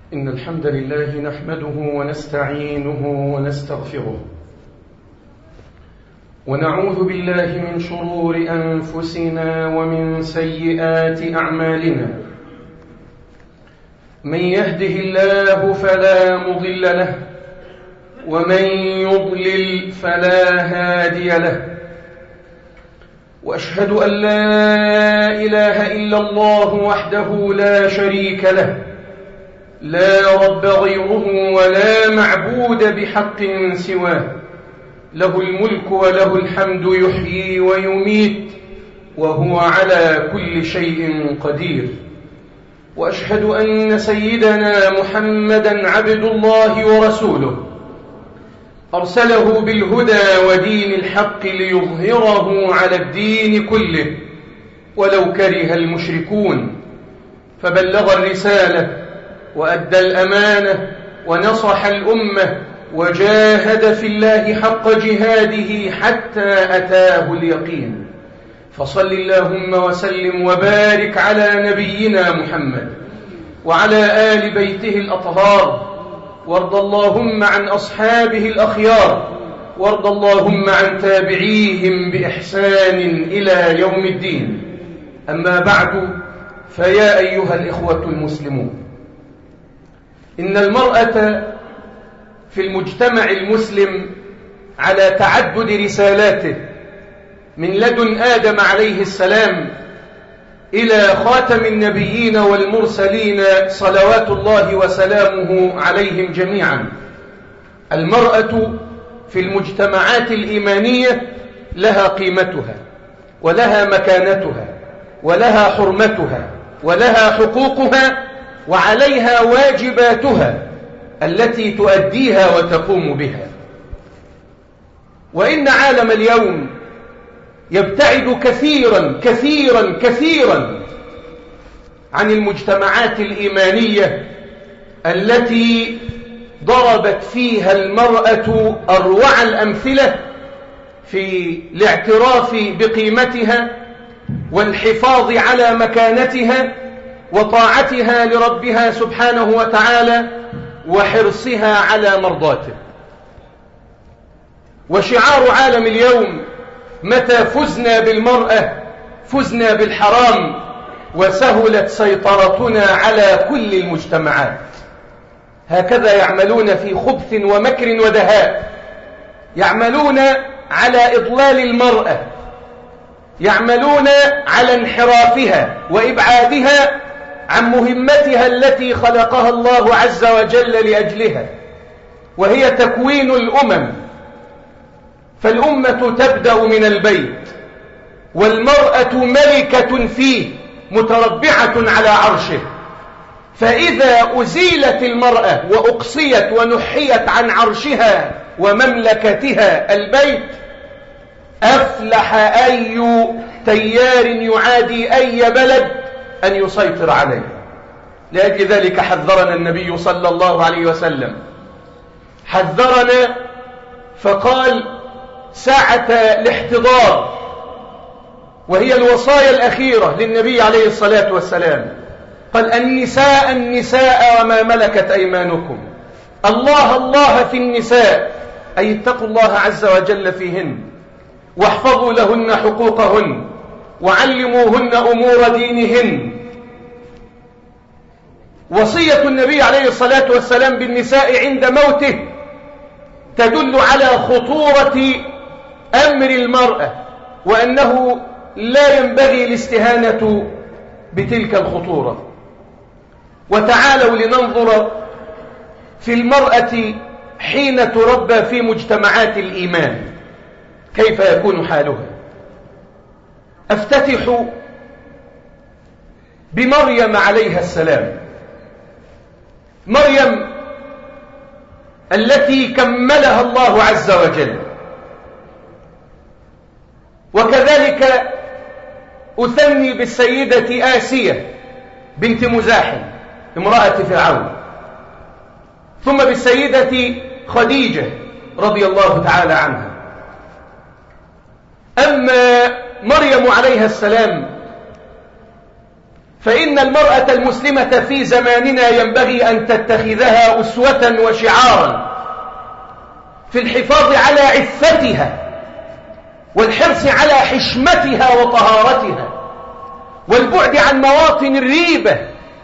إن الحمد لله نحمده ونستعينه ونستغفره ونعوذ بالله من شرور أنفسنا ومن سيئات أعمالنا من يهده الله فلا مضل له ومن يضلل فلا هادي له واشهد ان لا اله الا الله وحده لا شريك له لا رب غيره ولا معبود بحق سواه له الملك وله الحمد يحيي ويميت وهو على كل شيء قدير واشهد ان سيدنا محمدا عبد الله ورسوله ارسله بالهدى ودين الحق ليظهره على الدين كله ولو كره المشركون فبلغ الرساله وادى الامانه ونصح الامه وجاهد في الله حق جهاده حتى اتاه اليقين فصل اللهم وسلم وبارك على نبينا محمد وعلى ال بيته الاطهار وارض اللهم عن اصحابه الاخيار وارض اللهم عن تابعيهم باحسان الى يوم الدين اما بعد فيا ايها الاخوه المسلمون ان المراه في المجتمع المسلم على تعدد رسالاته من لدن ادم عليه السلام الى خاتم النبيين والمرسلين صلوات الله وسلامه عليهم جميعا المراه في المجتمعات الايمانيه لها قيمتها ولها مكانتها ولها حرمتها ولها حقوقها وعليها واجباتها التي تؤديها وتقوم بها وان عالم اليوم يبتعد كثيرا كثيرا كثيرا عن المجتمعات الايمانيه التي ضربت فيها المراه اروع الامثله في الاعتراف بقيمتها والحفاظ على مكانتها وطاعتها لربها سبحانه وتعالى وحرصها على مرضاته وشعار عالم اليوم متى فزنا بالمرأة فزنا بالحرام وسهلت سيطرتنا على كل المجتمعات هكذا يعملون في خبث ومكر ودهاء يعملون على إضلال المرأة يعملون على انحرافها وإبعادها عن مهمتها التي خلقها الله عز وجل لأجلها وهي تكوين الأمم فالأمة تبدأ من البيت والمرأة ملكة فيه متربعة على عرشه فإذا أزيلت المرأة وأقصيت ونحيت عن عرشها ومملكتها البيت أفلح أي تيار يعادي أي بلد أن يسيطر عليه لأجل ذلك حذرنا النبي صلى الله عليه وسلم حذرنا فقال ساعة الاحتضار وهي الوصايا الأخيرة للنبي عليه الصلاة والسلام قال النساء النساء وما ملكت أيمانكم الله الله في النساء أي اتقوا الله عز وجل فيهن واحفظوا لهن حقوقهن وعلموهن أمور دينهن وصية النبي عليه الصلاة والسلام بالنساء عند موته تدل على خطورة أمر المرأة وأنه لا ينبغي الاستهانة بتلك الخطورة وتعالوا لننظر في المرأة حين تربى في مجتمعات الإيمان كيف يكون حالها أفتتح بمريم عليها السلام مريم التي كملها الله عز وجل وكذلك أثني بالسيدة آسية بنت مزاحم امرأة فرعون ثم بالسيدة خديجة رضي الله تعالى عنها أما مريم عليها السلام فإن المرأة المسلمة في زماننا ينبغي أن تتخذها أسوة وشعارا في الحفاظ على عفتها والحرص على حشمتها وطهارتها والبعد عن مواطن الريبة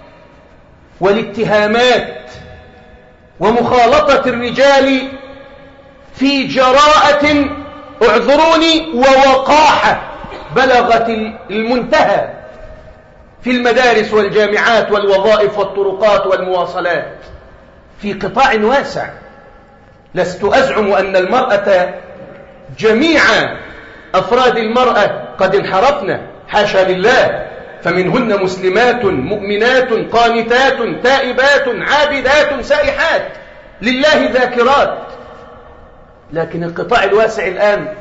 والاتهامات ومخالطة الرجال في جراءة اعذروني ووقاحة بلغت المنتهى في المدارس والجامعات والوظائف والطرقات والمواصلات في قطاع واسع لست أزعم أن المرأة جميع أفراد المرأة قد انحرفنا حاشا لله فمنهن مسلمات مؤمنات قانتات تائبات عابدات سائحات لله ذاكرات لكن القطاع الواسع الآن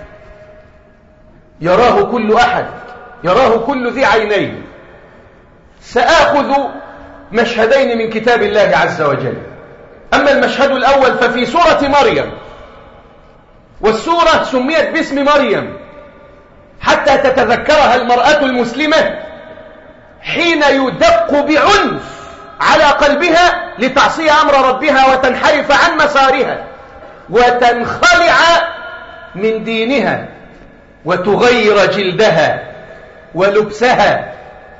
يراه كل أحد يراه كل ذي عينين سآخذ مشهدين من كتاب الله عز وجل أما المشهد الأول ففي سورة مريم والسورة سميت باسم مريم حتى تتذكرها المرأة المسلمة حين يدق بعنف على قلبها لتعصي أمر ربها وتنحرف عن مسارها وتنخلع من دينها وتغير جلدها ولبسها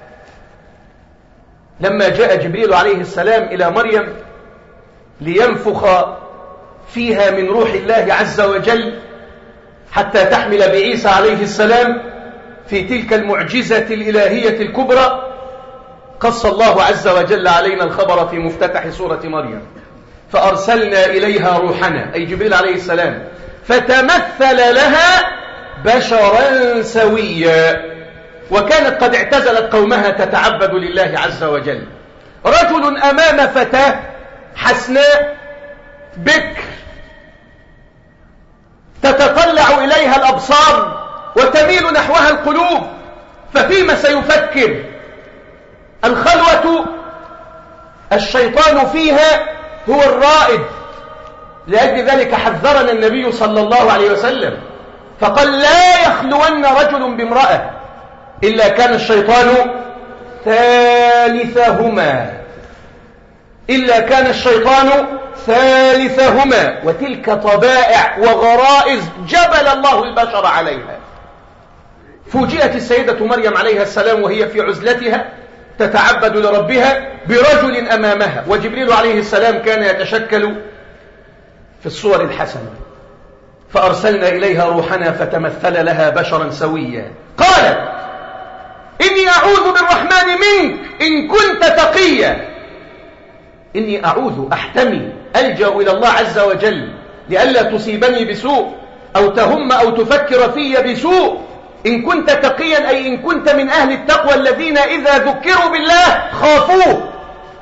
لما جاء جبريل عليه السلام إلى مريم لينفخ فيها من روح الله عز وجل حتى تحمل بعيسى عليه السلام في تلك المعجزة الإلهية الكبرى قص الله عز وجل علينا الخبر في مفتتح سورة مريم فأرسلنا إليها روحنا أي جبريل عليه السلام فتمثل لها بشرا سويا وكانت قد اعتزلت قومها تتعبد لله عز وجل رجل أمام فتاة حسناء بكر تتطلع إليها الأبصار وتميل نحوها القلوب ففيما سيفكر الخلوة الشيطان فيها هو الرائد لأجل ذلك حذرنا النبي صلى الله عليه وسلم فقال لا يخلون رجل بامرأة إلا كان الشيطان ثالثهما إلا كان الشيطان ثالثهما وتلك طبائع وغرائز جبل الله البشر عليها فوجئت السيدة مريم عليها السلام وهي في عزلتها تتعبد لربها برجل أمامها وجبريل عليه السلام كان يتشكل في الصور الحسنة فأرسلنا إليها روحنا فتمثل لها بشرا سويا قالت إني أعوذ بالرحمن منك إن كنت تقيا إني أعوذ أحتمي ألجأ إلى الله عز وجل لئلا تصيبني بسوء أو تهم أو تفكر في بسوء إن كنت تقيا أي إن كنت من أهل التقوى الذين إذا ذكروا بالله خافوه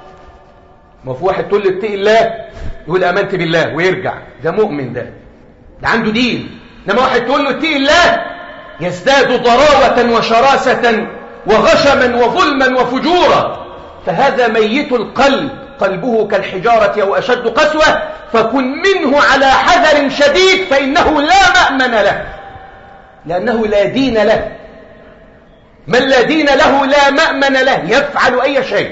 ما في واحد تقول له الله يقول آمنت بالله ويرجع ده مؤمن ده ده عنده دين إنما واحد تقول له اتقي الله يزداد ضراوة وشراسة وغشما وظلما وفجورا فهذا ميت القلب قلبه كالحجارة أو أشد قسوة فكن منه على حذر شديد فإنه لا مأمن له لأنه لا دين له من لا دين له لا مأمن له يفعل أي شيء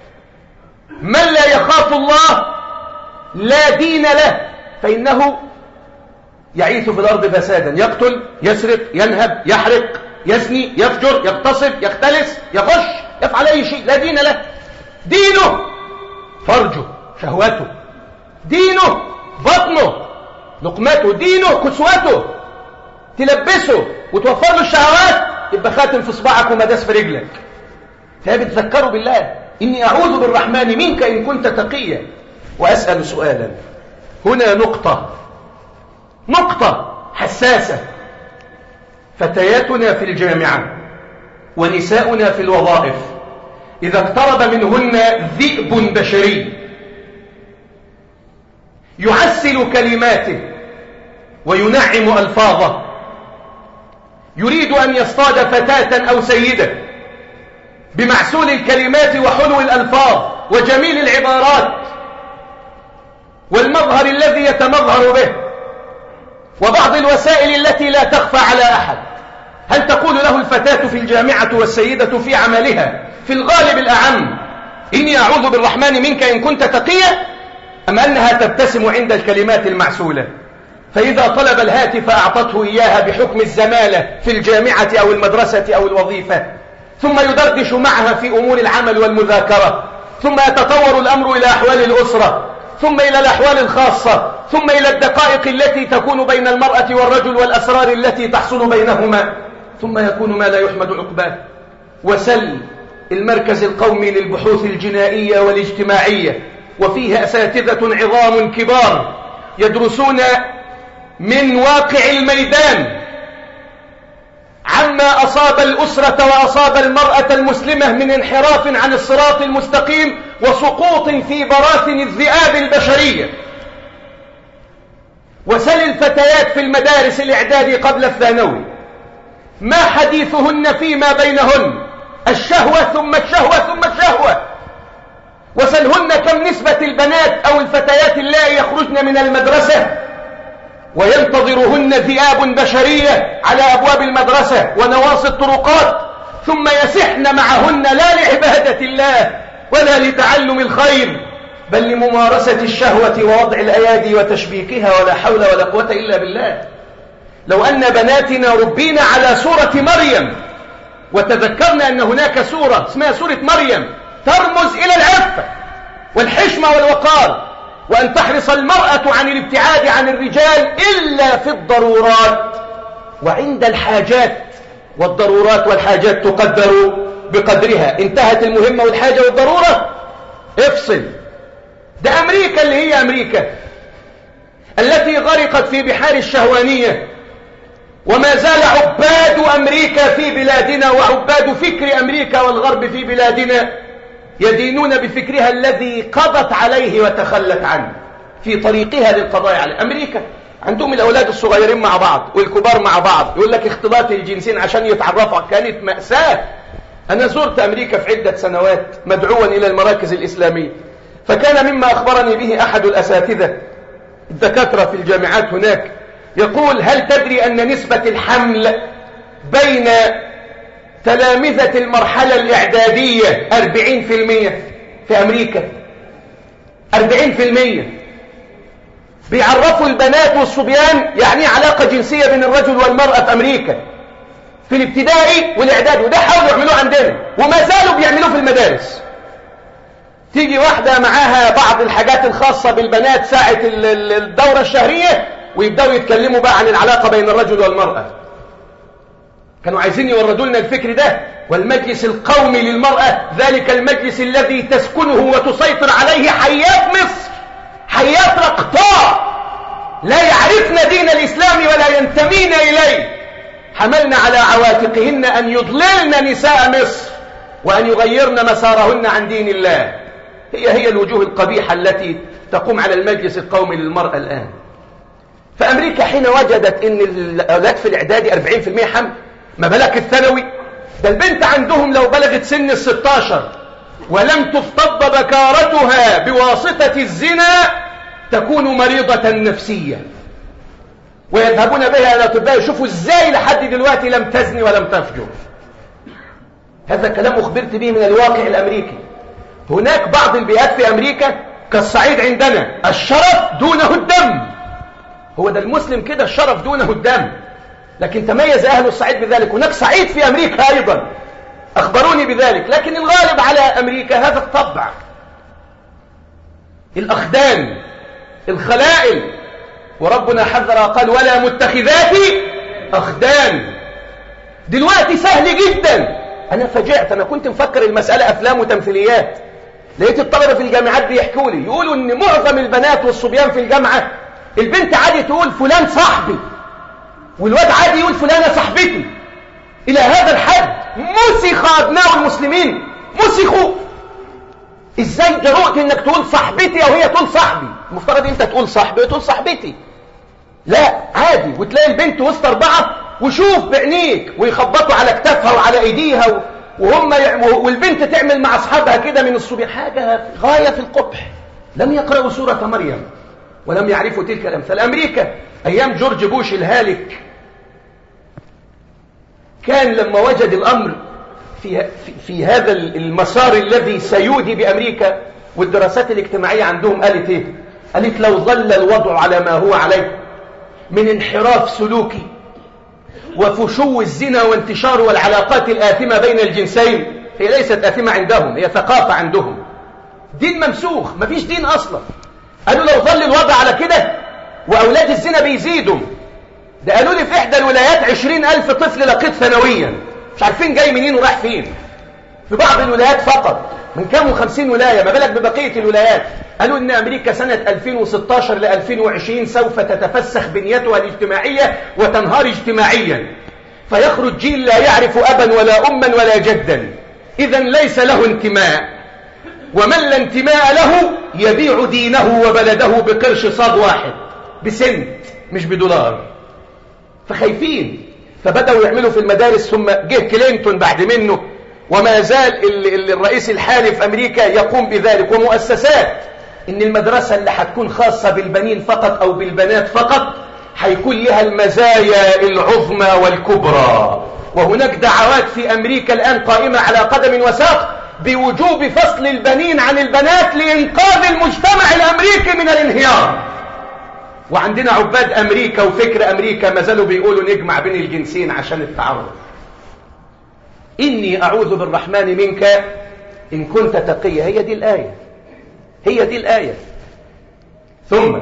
من لا يخاف الله لا دين له فإنه يعيث في الأرض فسادا يقتل يسرق ينهب يحرق يزني يفجر يغتصب يختلس يغش يفعل أي شيء لا دين له دينه فرجه شهوته دينه بطنه لقمته دينه كسوته تلبسه وتوفر له الشهوات يبقى خاتم في صباعك ومداس في رجلك فبتذكروا بالله إني أعوذ بالرحمن منك إن كنت تقيا وأسأل سؤالا هنا نقطة نقطة حساسة فتياتنا في الجامعة ونساؤنا في الوظائف إذا اقترب منهن ذئب بشري يعسل كلماته وينعم ألفاظه يريد أن يصطاد فتاة أو سيدة بمعسول الكلمات وحلو الألفاظ وجميل العبارات والمظهر الذي يتمظهر به وبعض الوسائل التي لا تخفى على أحد هل تقول له الفتاة في الجامعة والسيدة في عملها في الغالب الأعم إني أعوذ بالرحمن منك إن كنت تقيا أم أنها تبتسم عند الكلمات المعسولة فإذا طلب الهاتف أعطته إياها بحكم الزمالة في الجامعة أو المدرسة أو الوظيفة ثم يدردش معها في أمور العمل والمذاكرة ثم يتطور الأمر إلى أحوال الأسرة ثم إلى الأحوال الخاصة ثم إلى الدقائق التي تكون بين المرأة والرجل والأسرار التي تحصل بينهما ثم يكون ما لا يحمد عقباه وسل المركز القومي للبحوث الجنائية والاجتماعية وفيه أساتذة عظام كبار يدرسون من واقع الميدان عما أصاب الأسرة وأصاب المرأة المسلمة من انحراف عن الصراط المستقيم وسقوط في براثن الذئاب البشرية وسل الفتيات في المدارس الإعدادي قبل الثانوي ما حديثهن فيما بينهن الشهوة ثم الشهوة ثم الشهوة وسلهن كم نسبة البنات أو الفتيات اللائي يخرجن من المدرسة وينتظرهن ذئاب بشرية على أبواب المدرسة ونواصي الطرقات ثم يسحن معهن لا لعبادة الله ولا لتعلم الخير بل لممارسة الشهوة ووضع الأيادي وتشبيكها ولا حول ولا قوة إلا بالله لو أن بناتنا ربينا على سورة مريم وتذكرنا أن هناك سورة اسمها سورة مريم ترمز إلى العفة والحشمة والوقار وأن تحرص المرأة عن الابتعاد عن الرجال إلا في الضرورات وعند الحاجات والضرورات والحاجات تقدر بقدرها انتهت المهمة والحاجة والضرورة افصل ده أمريكا اللي هي أمريكا التي غرقت في بحار الشهوانية وما زال عباد أمريكا في بلادنا وعباد فكر أمريكا والغرب في بلادنا يدينون بفكرها الذي قضت عليه وتخلت عنه في طريقها للقضاء عليه أمريكا عندهم الأولاد الصغيرين مع بعض والكبار مع بعض يقول لك اختلاط الجنسين عشان يتعرفوا كانت مأساة أنا زرت أمريكا في عدة سنوات مدعوا إلى المراكز الإسلامية فكان مما أخبرني به أحد الأساتذة الدكاترة في الجامعات هناك يقول هل تدري أن نسبة الحمل بين تلامذة المرحلة الإعدادية 40% في أمريكا 40% بيعرفوا البنات والصبيان يعني علاقة جنسية بين الرجل والمرأة في أمريكا في الابتدائي والإعدادي وده حاولوا يعملوه عندنا وما زالوا بيعملوه في المدارس تيجي واحدة معاها بعض الحاجات الخاصة بالبنات ساعة الدورة الشهرية ويبدأوا يتكلموا بقى عن العلاقة بين الرجل والمرأة كانوا عايزين يوردوا لنا الفكر ده والمجلس القومي للمرأة ذلك المجلس الذي تسكنه وتسيطر عليه حيات مصر حيات رقطاء لا يعرفن دين الإسلام ولا ينتمين إليه حملنا على عواتقهن أن يضللن نساء مصر وأن يغيرن مسارهن عن دين الله هي هي الوجوه القبيحة التي تقوم على المجلس القومي للمرأة الآن فأمريكا حين وجدت أن الأولاد في الإعدادي 40% حمل ما بالك الثانوي ده البنت عندهم لو بلغت سن الستاشر ولم تفتض بكارتها بواسطة الزنا تكون مريضة نفسية ويذهبون بها إلى الأطباء يشوفوا إزاي لحد دلوقتي لم تزني ولم تفجر هذا كلام أخبرت به من الواقع الأمريكي هناك بعض البيئات في أمريكا كالصعيد عندنا الشرف دونه الدم هو ده المسلم كده الشرف دونه الدم لكن تميز أهل الصعيد بذلك هناك صعيد في أمريكا أيضا أخبروني بذلك لكن الغالب على أمريكا هذا الطبع الأخدان الخلائل وربنا حذر قال ولا متخذات أخدان دلوقتي سهل جدا أنا فجعت أنا كنت مفكر المسألة أفلام وتمثيليات لقيت الطلبة في الجامعات بيحكوا لي يقولوا إن معظم البنات والصبيان في الجامعة البنت عادي تقول فلان صاحبي والواد عادي يقول فلانة صاحبتي إلى هذا الحد مسخ أبناء المسلمين مسخوا إزاي جرؤت إنك تقول صاحبتي أو هي تقول صاحبي المفترض أنت تقول صاحبي وتقول صاحبتي لا عادي وتلاقي البنت وسط أربعة وشوف بعينيك ويخبطوا على كتافها وعلى ايديها وهم والبنت تعمل مع اصحابها كده من الصبيان حاجه غايه في القبح لم يقرأوا سورة مريم ولم يعرفوا تلك الامثال امريكا ايام جورج بوش الهالك كان لما وجد الأمر في, في, في هذا المسار الذي سيودي بأمريكا والدراسات الاجتماعية عندهم قالت ايه قالت لو ظل الوضع على ما هو عليه من انحراف سلوكي وفشو الزنا وانتشار والعلاقات الآثمة بين الجنسين هي ليست آثمة عندهم هي ثقافة عندهم دين ممسوخ مفيش دين أصلا قالوا لو ظل الوضع على كده وأولاد الزنا بيزيدوا ده قالوا لي في إحدى الولايات عشرين ألف طفل لقيت ثانويا مش عارفين جاي منين وراح فين في بعض الولايات فقط من كام وخمسين ولاية ما بالك ببقية الولايات قالوا إن أمريكا سنة 2016 ل 2020 سوف تتفسخ بنيتها الاجتماعية وتنهار اجتماعيا فيخرج جيل لا يعرف أبا ولا أما ولا جدا إذا ليس له انتماء ومن لا انتماء له يبيع دينه وبلده بقرش صاد واحد بسنت مش بدولار فخايفين فبدأوا يعملوا في المدارس ثم جه كلينتون بعد منه وما زال الرئيس الحالي في أمريكا يقوم بذلك ومؤسسات إن المدرسة اللي هتكون خاصة بالبنين فقط أو بالبنات فقط هيكون لها المزايا العظمى والكبرى وهناك دعوات في أمريكا الآن قائمة على قدم وساق بوجوب فصل البنين عن البنات لإنقاذ المجتمع الأمريكي من الانهيار وعندنا عباد أمريكا وفكر أمريكا ما زالوا بيقولوا نجمع بين الجنسين عشان التعرض إني أعوذ بالرحمن منك إن كنت تقيا هي دي الآية هي دي الآية ثم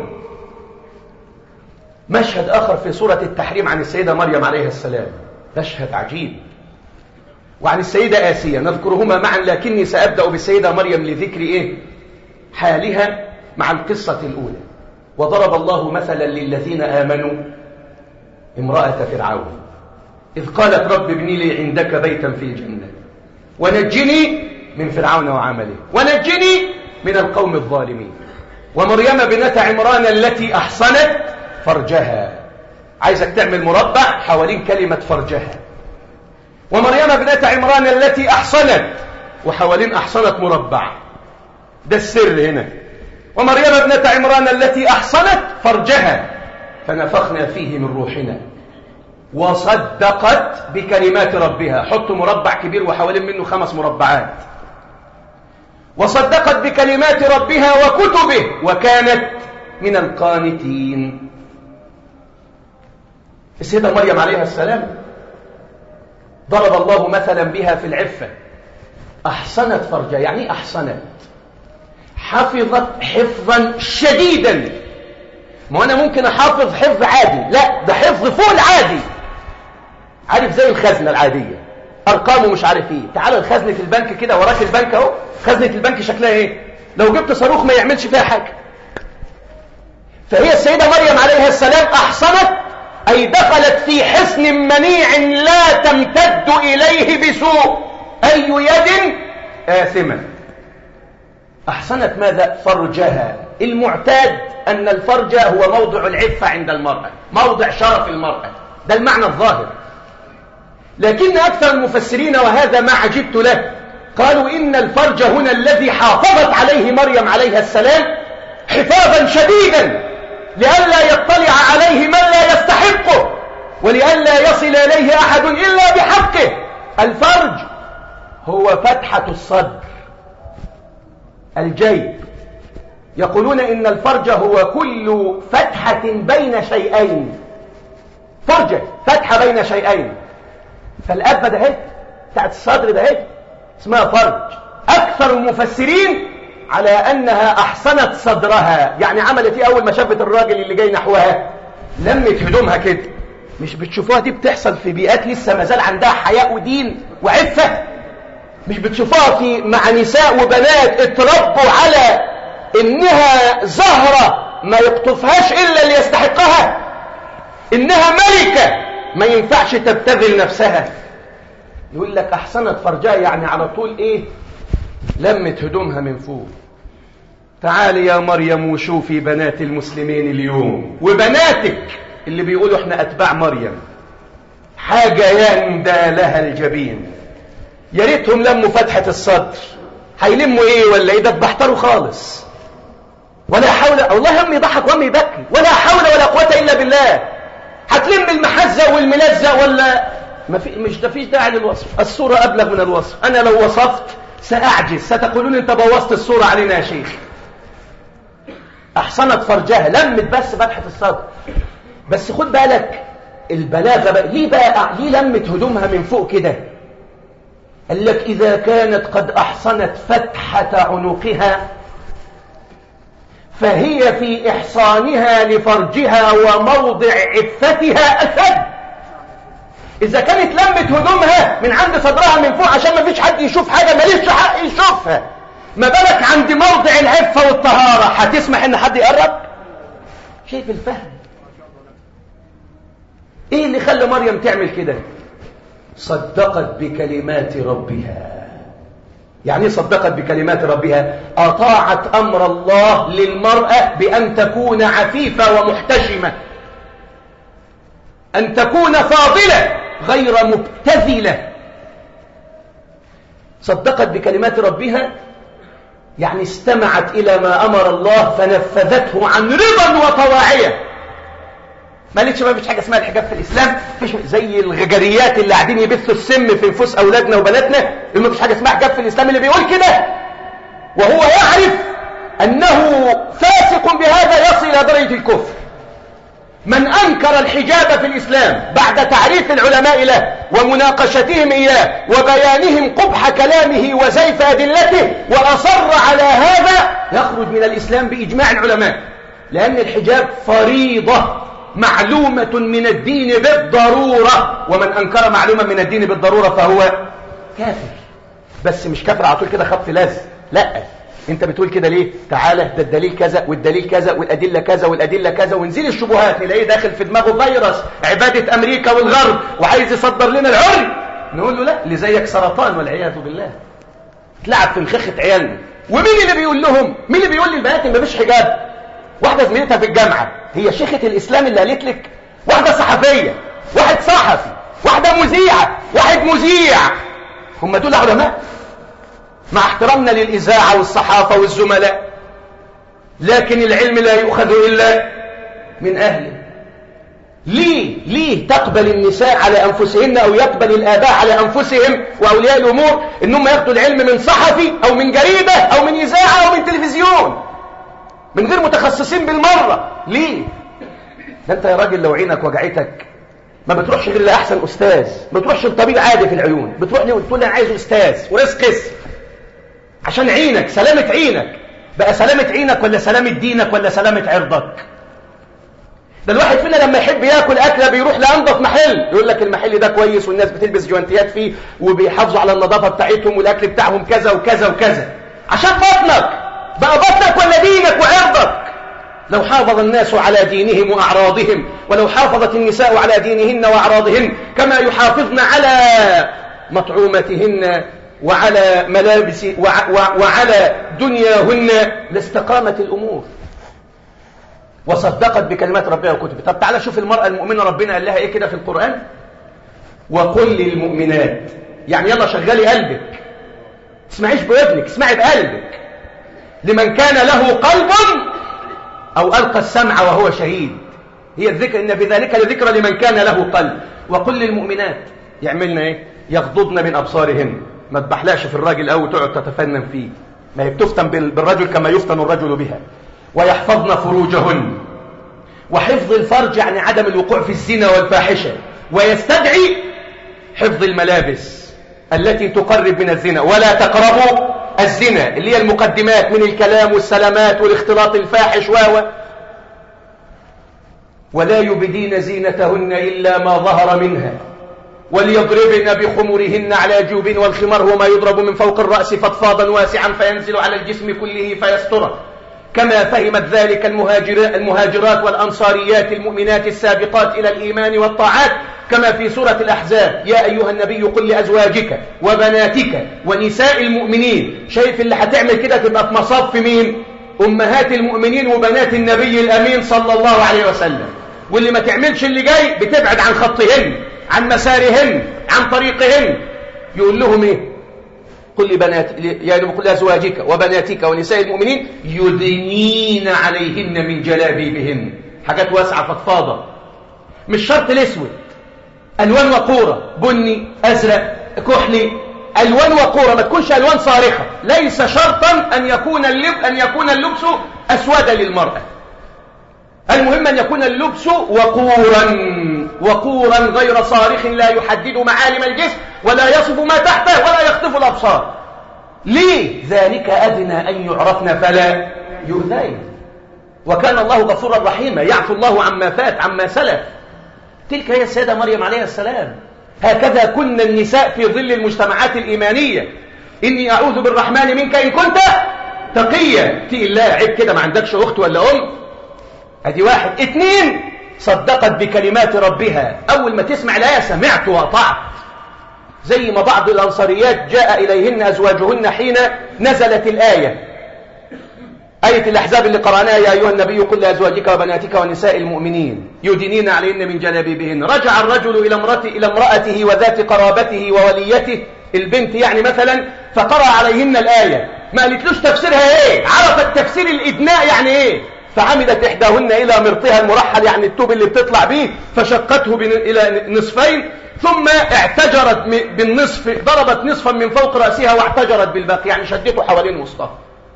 مشهد آخر في سورة التحريم عن السيدة مريم عليه السلام مشهد عجيب وعن السيدة آسية نذكرهما معا لكني سأبدأ بالسيدة مريم لذكر إيه؟ حالها مع القصة الأولى وضرب الله مثلا للذين آمنوا امرأة فرعون إذ قالت رب ابني لي عندك بيتا في الجنة ونجني من فرعون وعمله ونجني من القوم الظالمين ومريم بنت عمران التي أحصنت فرجها عايزك تعمل مربع حوالين كلمة فرجها ومريم ابنة عمران التي أحصنت وحوالين أحصنت مربع ده السر هنا ومريم ابنة عمران التي أحصنت فرجها فنفخنا فيه من روحنا وصدقت بكلمات ربها حط مربع كبير وحوالين منه خمس مربعات وصدقت بكلمات ربها وكتبه وكانت من القانتين السيدة مريم عليها السلام ضرب الله مثلا بها في العفة أحصنت فرجها يعني أحصنت حفظت حفظا شديدا ما أنا ممكن أحافظ حفظ عادي لا ده حفظ فوق العادي عارف زي الخزنة العادية أرقامه مش عارف إيه تعال الخزنة البنك كده وراك البنك أهو خزنة البنك شكلها إيه لو جبت صاروخ ما يعملش فيها حاجة فهي السيدة مريم عليها السلام أحصنت أي دخلت في حصن منيع لا تمتد إليه بسوء أي يد آثمة أحصنت ماذا فرجها المعتاد أن الفرج هو موضع العفة عند المرأة موضع شرف المرأة ده المعنى الظاهر لكن أكثر المفسرين وهذا ما عجبت له قالوا إن الفرج هنا الذي حافظت عليه مريم عليها السلام حفاظا شديدا لئلا يطلع عليه من لا يستحقه ولئلا يصل إليه أحد إلا بحقه الفرج هو فتحة الصدر الجيب يقولون إن الفرج هو كل فتحة بين شيئين فرجة فتحة بين شيئين فالأب ده بتاعت الصدر ده اسمها فرج أكثر المفسرين على أنها أحسنت صدرها يعني عملت ايه أول ما شافت الراجل اللي جاي نحوها لمت هدومها كده مش بتشوفوها دي بتحصل في بيئات لسه ما زال عندها حياء ودين وعفة مش بتشوفوها في مع نساء وبنات اتربوا على انها زهرة ما يقطفهاش الا اللي يستحقها انها ملكة ما ينفعش تبتذل نفسها يقول لك احسنت فرجها يعني على طول ايه لمت هدومها من فوق تعالي يا مريم وشوفي بنات المسلمين اليوم وبناتك اللي بيقولوا احنا اتباع مريم حاجة يندى لها الجبين يا ريتهم لموا فتحة الصدر هيلموا ايه ولا ايه ده اتبحتروا خالص ولا حول والله هم يضحك وهم يبكي ولا حول ولا قوة الا بالله هتلم المحزة والملزة ولا ما في مش ده فيش داعي للوصف الصورة أبلغ من الوصف أنا لو وصفت سأعجز ستقولون أنت بوظت الصورة علينا يا شيخ أحصنت فرجها لمت بس فتحة الصدر بس خد بالك البلاغة بقى ليه بقى ليه لمت هدومها من فوق كده قال لك إذا كانت قد أحصنت فتحة عنقها فهي في إحصانها لفرجها وموضع عفتها أسد إذا كانت لمت هدومها من عند صدرها من فوق عشان ما فيش حد يشوف حاجة ماليش حق يشوفها ما بالك عند موضع العفة والطهارة هتسمح إن حد يقرب شايف الفهم إيه اللي خلى مريم تعمل كده صدقت بكلمات ربها يعني صدقت بكلمات ربها أطاعت أمر الله للمرأة بأن تكون عفيفة ومحتشمة أن تكون فاضلة غير مبتذلة صدقت بكلمات ربها يعني استمعت إلى ما أمر الله فنفذته عن رضا وطواعية ما قالتش ما فيش حاجه اسمها الحجاب في الاسلام فيش زي الغجريات اللي قاعدين يبثوا السم في نفوس اولادنا وبناتنا ما فيش حاجه اسمها حجاب في الاسلام اللي بيقول كده وهو يعرف انه فاسق بهذا يصل الى درجه الكفر من انكر الحجاب في الاسلام بعد تعريف العلماء له ومناقشتهم اياه وبيانهم قبح كلامه وزيف ادلته واصر على هذا يخرج من الاسلام باجماع العلماء لان الحجاب فريضه معلومة من الدين بالضرورة ومن أنكر معلومة من الدين بالضرورة فهو كافر بس مش كافر على طول كده خط لازم لا انت بتقول كده ليه تعالى ده الدليل كذا والدليل كذا والأدلة كذا والأدلة كذا ونزيل الشبهات نلاقيه داخل في دماغه فيروس عبادة أمريكا والغرب وعايز يصدر لنا العري نقول له لا اللي زيك سرطان والعياذ بالله تلعب في مخخة عيالنا ومين اللي بيقول لهم مين اللي بيقول للبنات ما فيش حجاب واحدة زميلتها في الجامعة هي شيخة الإسلام اللي قالت لك واحدة صحفية واحد صحفي واحدة مذيعة واحد مذيع هم دول علماء مع احترامنا للإذاعة والصحافة والزملاء لكن العلم لا يؤخذ إلا من أهله ليه ليه تقبل النساء على أنفسهن أو يقبل الآباء على أنفسهم وأولياء الأمور إنهم ياخدوا العلم من صحفي أو من جريدة أو من إذاعة أو من تلفزيون من غير متخصصين بالمرة ليه ده انت يا راجل لو عينك وجعتك ما بتروحش غير لأحسن أستاذ ما بتروحش لطبيب عادي في العيون بتروح لي وتقول لي أنا عايز أستاذ ورئيس قسم عشان عينك سلامة عينك بقى سلامة عينك ولا سلامة دينك ولا سلامة عرضك ده الواحد فينا لما يحب ياكل أكلة بيروح لأنظف محل يقول لك المحل ده كويس والناس بتلبس جوانتيات فيه وبيحافظوا على النظافة بتاعتهم والأكل بتاعهم كذا وكذا وكذا عشان بطنك بقى بطنك ولا دينك وعرضك لو حافظ الناس على دينهم وأعراضهم ولو حافظت النساء على دينهن وأعراضهن كما يحافظن على مطعومتهن وعلى ملابس وعلى دنياهن لاستقامت الأمور وصدقت بكلمات ربها وكتبه طب تعالى شوف المرأة المؤمنة ربنا قال لها ايه كده في القرآن وقل للمؤمنات يعني يلا شغلي قلبك اسمعيش بودنك اسمعي بقلبك لمن كان له قلب أو ألقى السمع وهو شهيد هي الذكر إن في ذلك لذكر لمن كان له قلب وقل للمؤمنات يعملنا إيه يغضضن من أبصارهن ما تبحلاش في الراجل أو تقعد تتفنن فيه ما هي بتفتن بالرجل كما يفتن الرجل بها ويحفظن فروجهن وحفظ الفرج يعني عدم الوقوع في الزنا والفاحشة ويستدعي حفظ الملابس التي تقرب من الزنا ولا تقربوا الزنا اللي هي المقدمات من الكلام والسلامات والاختلاط الفاحش و ولا يبدين زينتهن إلا ما ظهر منها وليضربن بخمرهن على جوبين والخمار هو ما يضرب من فوق الرأس فضفاضا واسعا فينزل على الجسم كله فيستره كما فهمت ذلك المهاجرات والأنصاريات المؤمنات السابقات إلى الإيمان والطاعات كما في سورة الأحزاب يا أيها النبي قل لأزواجك وبناتك ونساء المؤمنين شايف اللي هتعمل كده تبقى في مصاف في مين أمهات المؤمنين وبنات النبي الأمين صلى الله عليه وسلم واللي ما تعملش اللي جاي بتبعد عن خطهن عن مسارهن عن طريقهن يقول لهم ايه قل لبنات يعني قل لأزواجك وبناتك ونساء المؤمنين يدنين عليهن من جلابيبهن حاجات واسعة فضفاضة مش شرط الاسود ألوان وقورة بني أزرق كحلي ألوان وقورة ما تكونش ألوان صارخة ليس شرطا أن يكون اللب أن يكون اللبس أسودا للمرأة المهم أن يكون اللبس وقورا وقورا غير صارخ لا يحدد معالم الجسم ولا يصف ما تحته ولا يخطف الأبصار ليه ذلك أدنى أن يعرفن فلا يؤذين وكان الله غفورا رحيما يعفو الله عما فات عما سلف تلك هي السيدة مريم عليه السلام هكذا كن النساء في ظل المجتمعات الإيمانية إني أعوذ بالرحمن منك إن كنت تقيا تقي الله عيب كده ما عندكش أخت ولا أم ادي واحد اثنين صدقت بكلمات ربها أول ما تسمع الآية سمعت وأطعت زي ما بعض الأنصاريات جاء إليهن أزواجهن حين نزلت الآية آية الأحزاب اللي قرأناها يا أيها النبي قل لأزواجك وبناتك ونساء المؤمنين يدنين عليهن من جلابيبهن رجع الرجل إلى امرأته, إلى امرأته وذات قرابته ووليته البنت يعني مثلا فقرأ عليهن الآية ما قالتلوش تفسيرها ايه عرفت تفسير الإدناء يعني ايه فعمدت إحداهن إلى مرطها المرحل يعني التوب اللي بتطلع به فشقته إلى نصفين ثم اعتجرت بالنصف ضربت نصفا من فوق رأسها واعتجرت بالباقي يعني شدته حوالين وسطها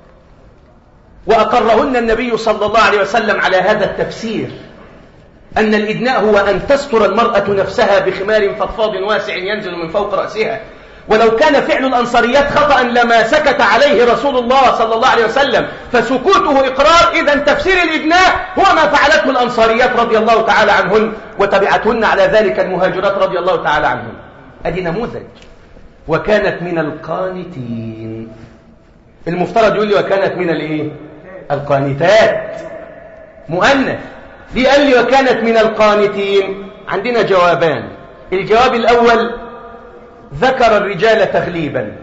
وأقرهن النبي صلى الله عليه وسلم على هذا التفسير أن الإدناء هو أن تستر المرأة نفسها بخمار فضفاض واسع ينزل من فوق رأسها ولو كان فعل الأنصريات خطأ لما سكت عليه رسول الله صلى الله عليه وسلم فسكوته إقرار إذا تفسير الإدناء هو ما فعلته الأنصاريات رضي الله تعالى عنهن وتبعتهن على ذلك المهاجرات رضي الله تعالى عنهن أدي نموذج وكانت من القانتين المفترض يقول لي وكانت من الايه القانتات مؤنث ليه قال لي وكانت من القانتين عندنا جوابان الجواب الأول ذكر الرجال تغليبا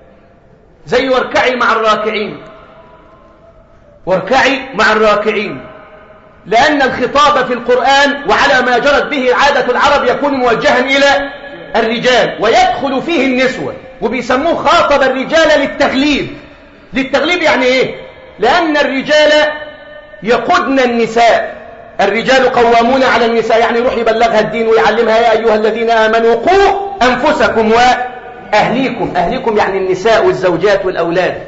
زي واركعي مع الراكعين واركعي مع الراكعين لأن الخطاب في القرآن وعلى ما جرت به عادة العرب يكون موجها إلى الرجال ويدخل فيه النسوة وبيسموه خاطب الرجال للتغليب للتغليب يعني ايه لأن الرجال يقودن النساء الرجال قوامون على النساء يعني يروح يبلغها الدين ويعلمها يا أيها الذين آمنوا قوا أنفسكم وأهليكم أهليكم يعني النساء والزوجات والأولاد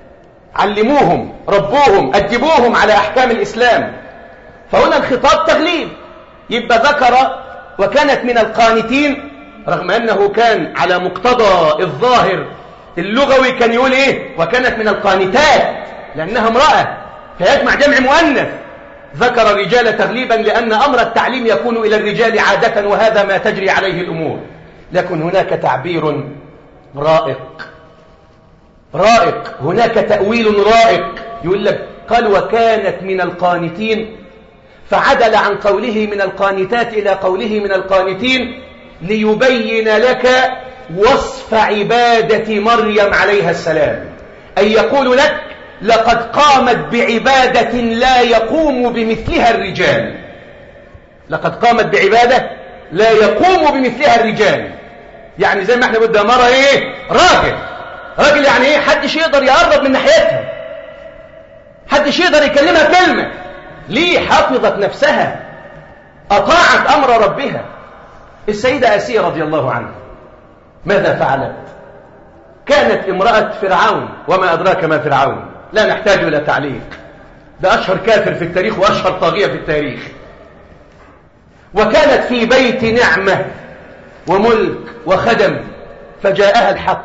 علموهم ربوهم أدبوهم على أحكام الإسلام فهنا الخطاب تغليب يبقى ذكر وكانت من القانتين رغم أنه كان على مقتضى الظاهر اللغوي كان يقول إيه وكانت من القانتات لأنها امرأة فيجمع جمع مؤنث ذكر الرجال تغليبا لأن أمر التعليم يكون إلى الرجال عادة وهذا ما تجري عليه الأمور لكن هناك تعبير رائق رائق هناك تأويل رائق يقول لك قال وكانت من القانتين فعدل عن قوله من القانتات إلى قوله من القانتين ليبين لك وصف عبادة مريم عليها السلام أي يقول لك لقد قامت بعبادة لا يقوم بمثلها الرجال لقد قامت بعبادة لا يقوم بمثلها الرجال يعني زي ما احنا بدنا مرة ايه راجل راجل يعني ايه حدش يقدر يقرب من ناحيتها حدش يقدر يكلمها كلمة ليه حفظت نفسها أطاعت أمر ربها السيدة أسية رضي الله عنها ماذا فعلت كانت امرأة فرعون وما أدراك ما فرعون لا نحتاج إلى تعليق ده أشهر كافر في التاريخ وأشهر طاغية في التاريخ وكانت في بيت نعمة وملك وخدم فجاءها الحق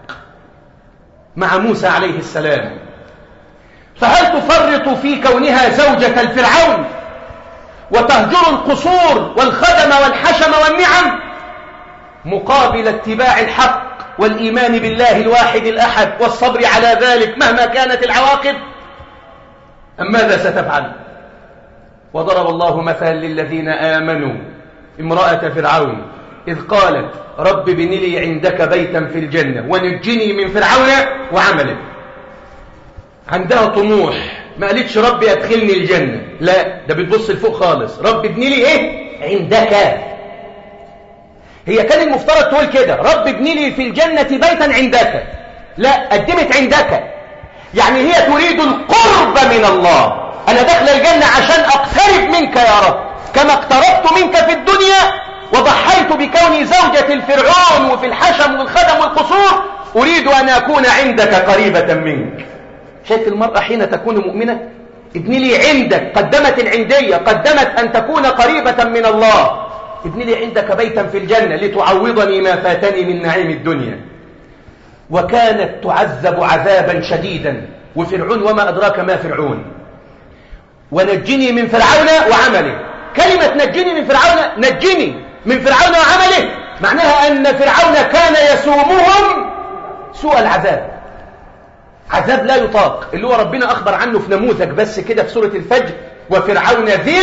مع موسى عليه السلام فهل تفرط في كونها زوجة الفرعون وتهجر القصور والخدم والحشم والنعم مقابل اتباع الحق والإيمان بالله الواحد الأحد والصبر على ذلك مهما كانت العواقب أم ماذا ستفعل وضرب الله مثلا للذين آمنوا امرأة فرعون إذ قالت رب بن لي عندك بيتا في الجنة ونجني من فرعون وعمله عندها طموح ما قالتش ربي أدخلني الجنة لا ده بتبص لفوق خالص رب ابن لي إيه عندك هي كان المفترض تقول كده رب ابن لي في الجنة بيتا عندك لا قدمت عندك يعني هي تريد القرب من الله أنا داخل الجنة عشان أقترب منك يا رب كما اقتربت منك في الدنيا وضحيت بكوني زوجة الفرعون وفي الحشم والخدم والقصور أريد أن أكون عندك قريبة منك شايف المرأة حين تكون مؤمنة ابن لي عندك قدمت العندية قدمت أن تكون قريبة من الله ابن لي عندك بيتا في الجنة لتعوضني ما فاتني من نعيم الدنيا وكانت تعذب عذابا شديدا وفرعون وما أدراك ما فرعون ونجني من فرعون وعمله كلمة نجني من فرعون نجني من فرعون وعمله معناها أن فرعون كان يسومهم سوء العذاب عذاب لا يطاق اللي هو ربنا أخبر عنه في نموذج بس كده في سورة الفجر وفرعون ذي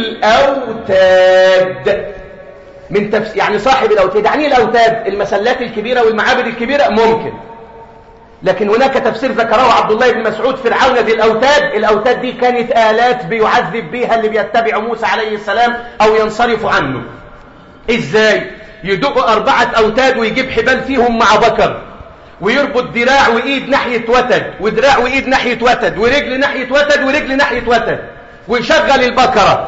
الأوتاد من تفس... يعني صاحب الأوتاد يعني الأوتاد المسلات الكبيرة والمعابد الكبيرة ممكن لكن هناك تفسير ذكره عبد الله بن مسعود فرعون ذي الأوتاد الأوتاد دي كانت آلات بيعذب بها اللي بيتبع موسى عليه السلام أو ينصرف عنه إزاي يدق أربعة أوتاد ويجيب حبال فيهم مع بكر ويربط دراع وإيد ناحية وتد ودراع وإيد ناحية وتد ورجل ناحية وتد ورجل ناحية وتد ويشغل البكرة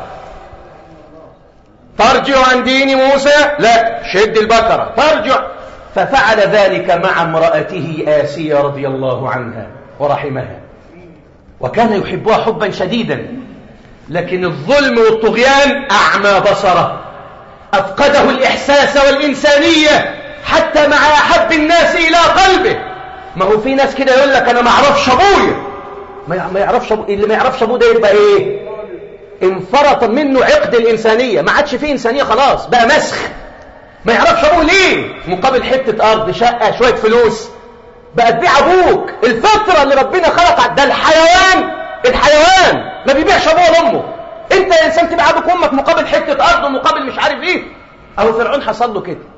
ترجع عن دين موسى لا شد البكرة ترجع ففعل ذلك مع امرأته آسية رضي الله عنها ورحمها وكان يحبها حبا شديدا لكن الظلم والطغيان أعمى بصره أفقده الإحساس والإنسانية حتى مع أحب الناس إلى قلبه ما هو في ناس كده يقول لك أنا ما أعرفش أبويا ما يعرفش أبو... اللي ما يعرفش أبوه ده يبقى إيه انفرط منه عقد الإنسانية ما عادش فيه إنسانية خلاص بقى مسخ ما يعرفش أبوه ليه مقابل حتة أرض شقة شوية فلوس بقى تبيع أبوك الفطرة اللي ربنا خلق ده الحيوان الحيوان ما بيبيعش أبوه لأمه أنت يا إنسان تبيع أبوك وأمك مقابل حتة أرض ومقابل مش عارف إيه أو فرعون حصل له كده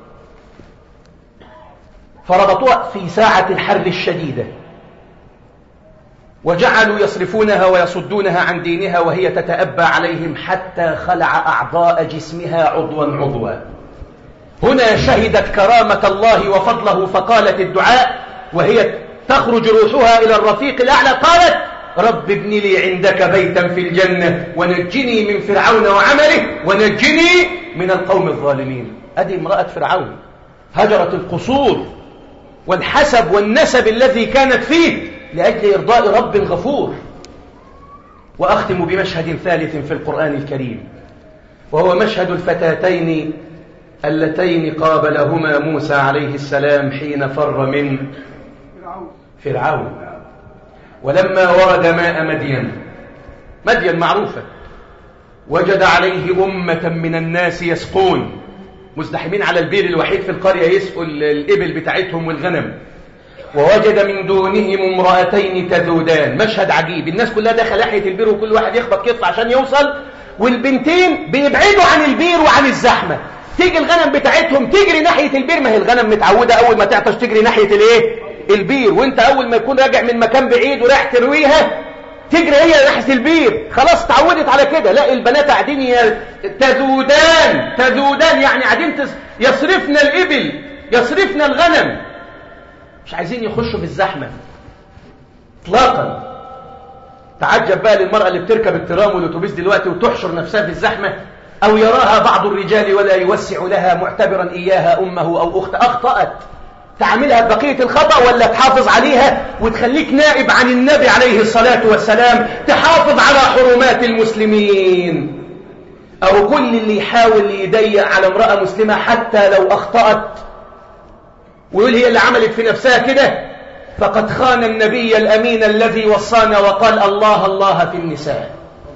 فربطوها في ساعة الحر الشديدة وجعلوا يصرفونها ويصدونها عن دينها وهي تتأبى عليهم حتى خلع أعضاء جسمها عضوا عضوا هنا شهدت كرامة الله وفضله فقالت الدعاء وهي تخرج روحها إلى الرفيق الأعلى قالت رب ابن لي عندك بيتا في الجنة ونجني من فرعون وعمله ونجني من القوم الظالمين أدي امرأة فرعون هجرت القصور والحسب والنسب الذي كانت فيه لأجل إرضاء رب غفور وأختم بمشهد ثالث في القرآن الكريم وهو مشهد الفتاتين اللتين قابلهما موسى عليه السلام حين فر من فرعون ولما ورد ماء مدين مدين معروفة وجد عليه أمة من الناس يسقون مزدحمين على البير الوحيد في القرية يسقوا الإبل بتاعتهم والغنم ووجد من دونهم امرأتين تذودان مشهد عجيب الناس كلها داخل ناحية البير وكل واحد يخبط كتف عشان يوصل والبنتين بيبعدوا عن البير وعن الزحمة تيجي الغنم بتاعتهم تجري ناحية البير ما هي الغنم متعودة أول ما تعطش تجري ناحية الايه البير وانت أول ما يكون راجع من مكان بعيد ورايح ترويها تجري هي ناحية البير خلاص تعودت على كده لا البنات قاعدين تذودان تذودان يعني قاعدين يصرفن الإبل يصرفن الغنم مش عايزين يخشوا في الزحمة اطلاقا تعجب بقى للمرأة اللي بتركب الترام والاتوبيس دلوقتي وتحشر نفسها في الزحمة أو يراها بعض الرجال ولا يوسع لها معتبرا إياها أمه أو أخت أخطأت تعملها بقية الخطأ ولا تحافظ عليها وتخليك نائب عن النبي عليه الصلاة والسلام تحافظ على حرمات المسلمين أو كل اللي يحاول يضيق على امرأة مسلمة حتى لو أخطأت ويقول هي اللي عملت في نفسها كده فقد خان النبي الأمين الذي وصانا وقال الله الله في النساء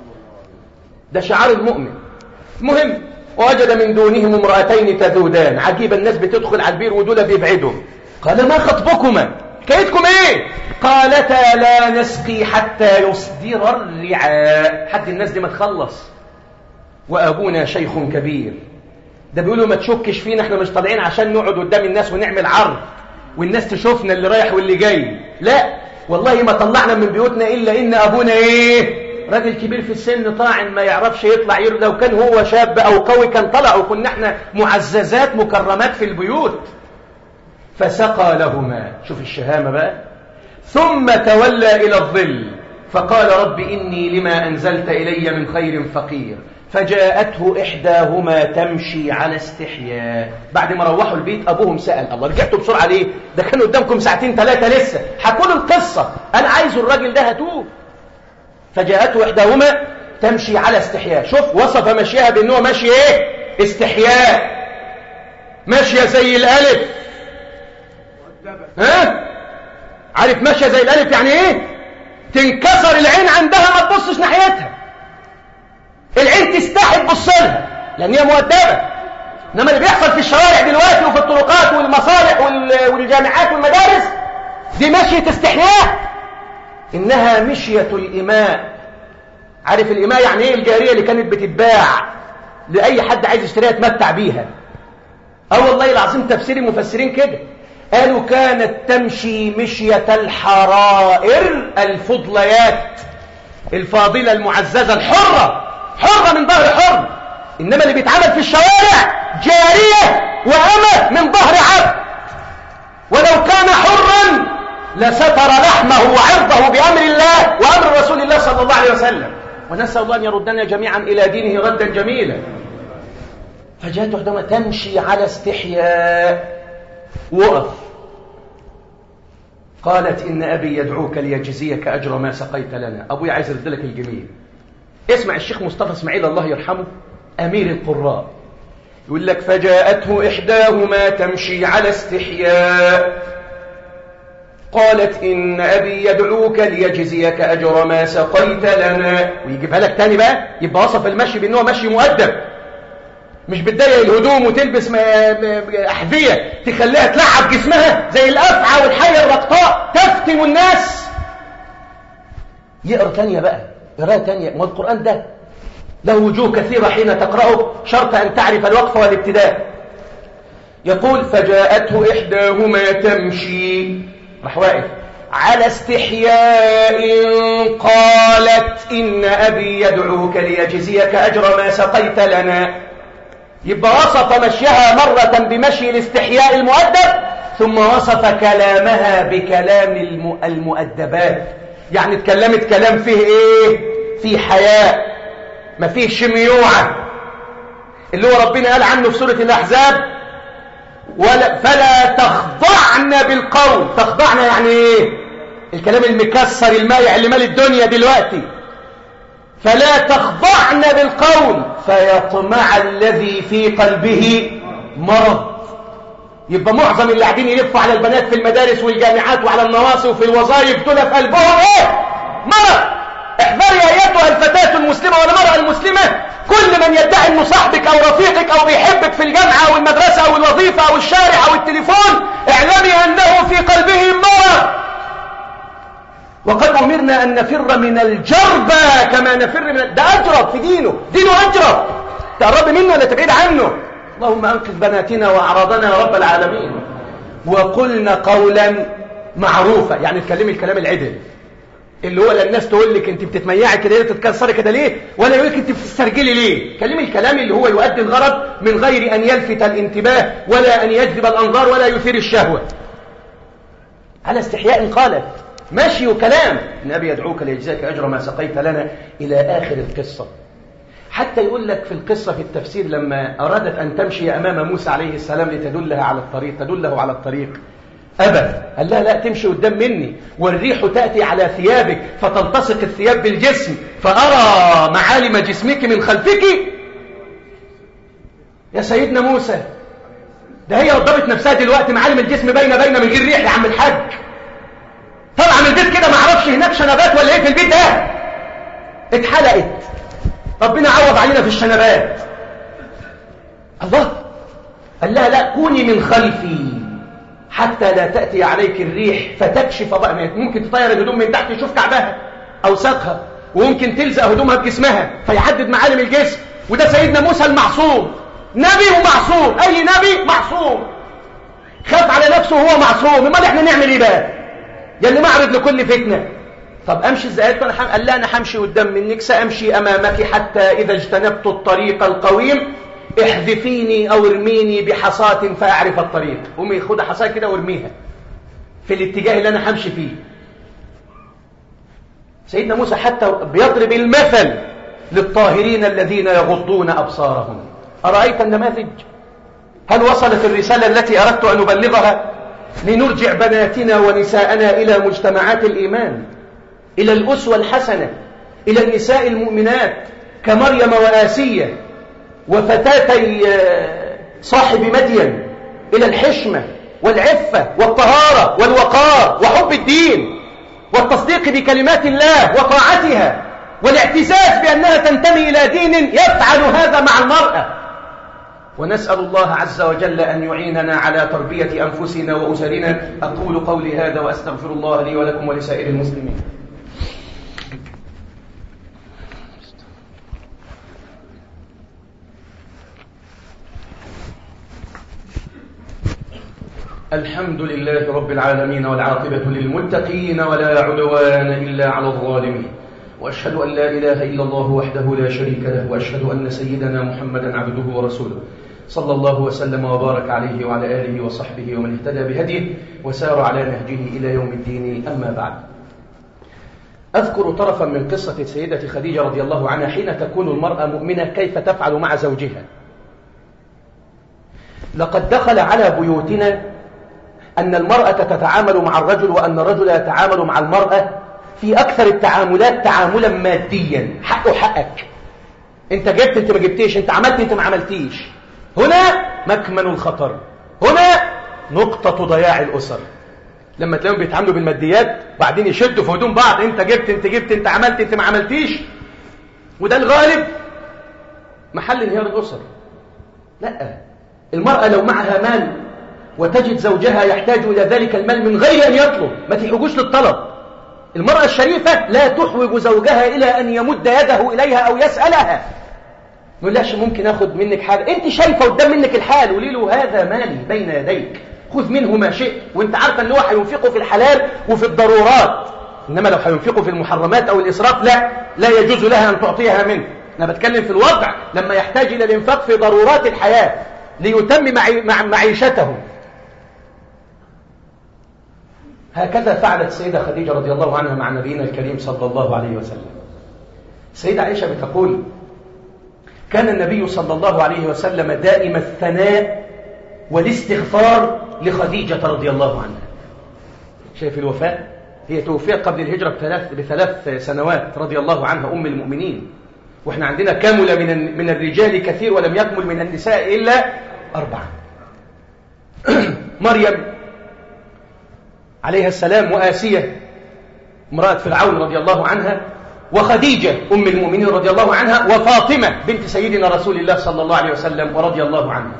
ده شعار المؤمن مهم ووجد من دونهم امرأتين تذودان عجيب الناس بتدخل على البير ودول بيبعدوا قال ما خطبكما كيدكم ايه قالتا لا نسقي حتى يصدر الرعاء حد الناس دي ما تخلص وابونا شيخ كبير ده بيقولوا ما تشكش فينا احنا مش طالعين عشان نقعد قدام الناس ونعمل عرض والناس تشوفنا اللي رايح واللي جاي لا والله ما طلعنا من بيوتنا الا ان ابونا ايه راجل كبير في السن طاعن ما يعرفش يطلع يرد لو كان هو شاب او قوي كان طلع وكنا احنا معززات مكرمات في البيوت فسقى لهما شوف الشهامة بقى ثم تولى إلى الظل فقال رب إني لما أنزلت إلي من خير فقير فجاءته إحداهما تمشي على استحياء بعد ما روحوا البيت أبوهم سأل الله رجعتوا بسرعة ليه ده كان قدامكم ساعتين ثلاثة لسه حكوا له القصة أنا عايز الراجل ده هاتوه فجاءته إحداهما تمشي على استحياء شوف وصف مشيها بأنه ماشي إيه استحياء ماشية زي الألف ها عارف ماشية زي الألف يعني إيه تنكسر العين عندها ما تبصش ناحيتها العين تستحي تبص لها لان هي مؤدبه انما اللي بيحصل في الشوارع دلوقتي وفي الطرقات والمصالح والجامعات والمدارس دي مشية استحياء انها مشية الاماء عارف الاماء يعني ايه الجارية اللي كانت بتتباع لاي حد عايز يشتريها يتمتع بيها اه والله العظيم تفسير المفسرين كده قالوا كانت تمشي مشية الحرائر الفضليات الفاضلة المعززة الحرة حرة من ظهر حر إنما اللي بيتعمل في الشوارع جارية وأمة من ظهر عبد ولو كان حرا لستر لحمه وعرضه بأمر الله وأمر رسول الله صلى الله عليه وسلم ونسأل الله أن يردنا جميعا إلى دينه ردا جميلا فجاءت عندما تمشي على استحياء وقف قالت إن أبي يدعوك ليجزيك أجر ما سقيت لنا أبوي عايز يرد لك الجميل اسمع الشيخ مصطفى اسماعيل الله يرحمه أمير القراء يقول لك فجاءته إحداهما تمشي على استحياء قالت إن أبي يدعوك ليجزيك أجر ما سقيت لنا ويجيبها لك تاني بقى يبقى وصف المشي بأنه مشي مؤدب مش بتضيق الهدوم وتلبس أحذية تخليها تلعب جسمها زي الأفعى والحية الرقطاء تفتن الناس يقرأ تانية بقى قراءة تانية ما القرآن ده له وجوه كثيرة حين تقرأه شرط أن تعرف الوقف والابتداء يقول فجاءته إحداهما تمشي راح واقف على استحياء قالت إن أبي يدعوك ليجزيك أجر ما سقيت لنا يبقى وصف مشيها مرة بمشي الاستحياء المؤدب ثم وصف كلامها بكلام المؤدبات يعني اتكلمت كلام فيه ايه فيه حياء ما فيه شميوعة اللي هو ربنا قال عنه في سورة الأحزاب ولا فلا تخضعن بالقول تخضعن يعني ايه الكلام المكسر المائع اللي مال الدنيا دلوقتي فلا تخضعن بالقول فيطمع الذي في قلبه مرض يبقى معظم اللي قاعدين يلفوا على البنات في المدارس والجامعات وعلى النواصي وفي الوظائف دول في قلبهم ايه مرض احذري ايتها الفتاة المسلمة والمرأة المسلمة كل من يدعي انه صاحبك او رفيقك او بيحبك في الجامعة او المدرسة او الوظيفة او الشارع او التليفون اعلمي انه في قلبه مرض وقد أمرنا أن نفر من الجربة كما نفر من ده أجرب في دينه دينه أجرب تقرب منه ولا تبعد عنه اللهم أنقذ بناتنا وأعراضنا يا رب العالمين وقلنا قولا معروفا يعني تكلمي الكلام العدل اللي هو لا الناس تقول لك انت بتتميعي كده ليه تتكسري كده ليه ولا يقول لك انت بتسترجلي ليه كلمي الكلام اللي هو يؤدي الغرض من غير ان يلفت الانتباه ولا ان يجذب الانظار ولا يثير الشهوه على استحياء قالت ماشي وكلام النبي يدعوك ليجزاك أجر ما سقيت لنا إلى آخر القصة حتى يقول لك في القصة في التفسير لما أرادت أن تمشي أمام موسى عليه السلام لتدلها على الطريق تدله على الطريق أبى قال لها لا تمشي قدام مني والريح تأتي على ثيابك فتلتصق الثياب بالجسم فأرى معالم جسمك من خلفك يا سيدنا موسى ده هي وضبت نفسها دلوقتي معالم الجسم باينه باينه من غير ريح يا عم الحاج طلع من البيت كده ما اعرفش هناك شنبات ولا ايه في البيت ده اتحلقت ربنا عوض علينا في الشنبات الله قال لها لا كوني من خلفي حتى لا تأتي عليك الريح فتكشف بقى ممكن تطير الهدوم من تحت يشوف كعبها أو ساقها وممكن تلزق هدومها بجسمها فيحدد معالم الجسم وده سيدنا موسى المعصوم نبي ومعصوم أي نبي معصوم خاف على نفسه وهو معصوم امال احنا نعمل ايه بقى يا اللي معرض لكل فتنه طب امشي ازاي قال حم... قال لا انا همشي قدام منك سامشي امامك حتى اذا اجتنبت الطريق القويم احذفيني او ارميني بحصاة فاعرف الطريق قومي خد حصاة كده وارميها في الاتجاه اللي انا همشي فيه سيدنا موسى حتى بيضرب المثل للطاهرين الذين يغضون أبصارهم أرأيت النماذج هل وصلت الرسالة التي أردت أن أبلغها لنرجع بناتنا ونساءنا إلى مجتمعات الإيمان إلى الأسوة الحسنة إلى النساء المؤمنات كمريم وآسية وفتاتي آه، صاحب مدين إلى الحشمة والعفة والطهارة والوقار وحب الدين والتصديق بكلمات الله وطاعتها والاعتزاز بأنها تنتمي إلى دين يفعل هذا مع المرأة ونسأل الله عز وجل أن يعيننا على تربية أنفسنا وأسرنا أقول قولي هذا وأستغفر الله لي ولكم ولسائر المسلمين الحمد لله رب العالمين والعاقبة للمتقين ولا عدوان إلا على الظالمين وأشهد أن لا إله إلا الله وحده لا شريك له وأشهد أن سيدنا محمدا عبده ورسوله صلى الله وسلم وبارك عليه وعلى آله وصحبه ومن اهتدى بهديه وسار على نهجه إلى يوم الدين أما بعد أذكر طرفا من قصة السيدة خديجة رضي الله عنها حين تكون المرأة مؤمنة كيف تفعل مع زوجها لقد دخل على بيوتنا أن المرأة تتعامل مع الرجل وأن الرجل يتعامل مع المرأة في أكثر التعاملات تعاملا ماديا حقه حقك انت جبت انت ما جبتيش انت عملت انت ما عملتيش هنا مكمن الخطر هنا نقطة ضياع الأسر لما تلاقيهم بيتعاملوا بالماديات بعدين يشدوا في هدوم بعض انت جبت انت جبت انت عملت انت ما عملتيش وده الغالب محل انهيار الأسر لا المرأة لو معها مال وتجد زوجها يحتاج إلى ذلك المال من غير أن يطلب ما تحوجوش للطلب المرأة الشريفة لا تحوج زوجها إلى أن يمد يده إليها أو يسألها يقول لهش ممكن أخذ منك حاجة أنت شايفة قدام منك الحال قولي له هذا مالي بين يديك خذ منه ما شئت وانت عارفة أنه هينفقه في الحلال وفي الضرورات إنما لو هينفقه في المحرمات أو الإسراف لا لا يجوز لها أن تعطيها منه أنا بتكلم في الوضع لما يحتاج إلى الإنفاق في ضرورات الحياة ليتم معيشته هكذا فعلت السيدة خديجة رضي الله عنها مع نبينا الكريم صلى الله عليه وسلم السيدة عائشة بتقول كان النبي صلى الله عليه وسلم دائم الثناء والاستغفار لخديجة رضي الله عنها شايف الوفاء هي توفيت قبل الهجرة بثلاث, بثلاث سنوات رضي الله عنها أم المؤمنين وإحنا عندنا كامل من من الرجال كثير ولم يكمل من النساء إلا أربعة مريم عليها السلام وآسية امرأة فرعون رضي الله عنها وخديجة أم المؤمنين رضي الله عنها وفاطمة بنت سيدنا رسول الله صلى الله عليه وسلم ورضي الله عنها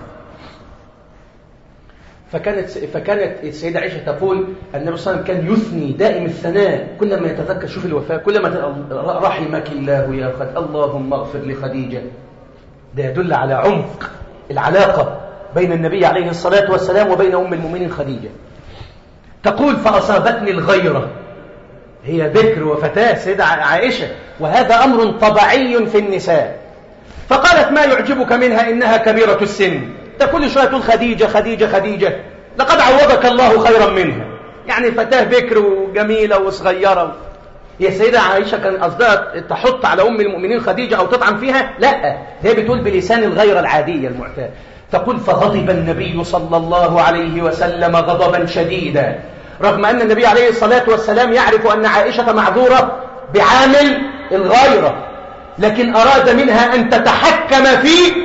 فكانت فكانت السيدة عائشة تقول النبي صلى الله عليه وسلم كان يثني دائم الثناء كلما يتذكر شوف الوفاة كلما رحمك الله يا خد اللهم اغفر لخديجة ده يدل على عمق العلاقة بين النبي عليه الصلاة والسلام وبين أم المؤمنين خديجة تقول فأصابتني الغيرة هي بكر وفتاة سيدة عائشة وهذا أمر طبيعي في النساء فقالت ما يعجبك منها إنها كبيرة السن تقول شوية تقول خديجة خديجة خديجة لقد عوضك الله خيرا منها يعني فتاة بكر وجميلة وصغيرة هي السيدة عائشة كان قصدها تحط على أم المؤمنين خديجة أو تطعن فيها لا هي بتقول بلسان الغيرة العادية المعتاد تقول فغضب النبي صلى الله عليه وسلم غضبا شديدا رغم أن النبي عليه الصلاة والسلام يعرف أن عائشة معذورة بعامل الغيرة لكن أراد منها أن تتحكم في